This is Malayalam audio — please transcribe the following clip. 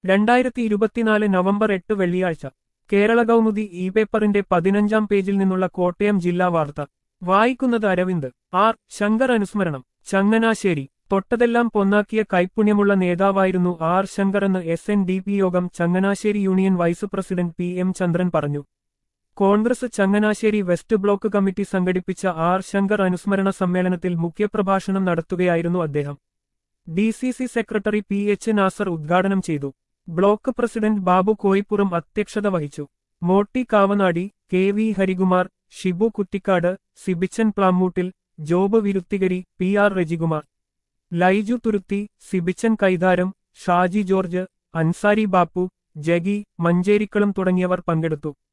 രണ്ടായിരത്തി ഇരുപത്തിനാല് നവംബർ എട്ട് വെള്ളിയാഴ്ച കേരള കൗമുദി ഇ പേപ്പറിന്റെ പതിനഞ്ചാം പേജിൽ നിന്നുള്ള കോട്ടയം ജില്ലാ വാർത്ത വായിക്കുന്നത് അരവിന്ദ് ആർ ശങ്കർ അനുസ്മരണം ചങ്ങനാശ്ശേരി തൊട്ടതെല്ലാം പൊന്നാക്കിയ കൈപ്പുണ്യമുള്ള നേതാവായിരുന്നു ആർ ശങ്കർ എന്ന് എസ് എൻ ഡി പി യോഗം Changanassery union vice president P M Chandran പറഞ്ഞു Congress Changanassery West block committee സംഘടിപ്പിച്ച ആർ ശങ്കർ അനുസ്മരണ സമ്മേളനത്തിൽ മുഖ്യപ്രഭാഷണം നടത്തുകയായിരുന്നു അദ്ദേഹം D C C secretary P H Nasar ഉദ്ഘാടനം ചെയ്തു ബ്ലോക്ക് പ്രസിഡന്റ് ബാബു കോയിപ്പുറം അധ്യക്ഷത വഹിച്ചു Motti Kavanadi K V Harikumar Shibu Kuttikkad Sibichan Plammoottil Job Viruthikari P R Rajikumar Laiju Thuruthi Sibichan Kaitharam Shaji George Ansari Bappu Jagi Mancherikkalam തുടങ്ങിയവർ പങ്കെടുത്തു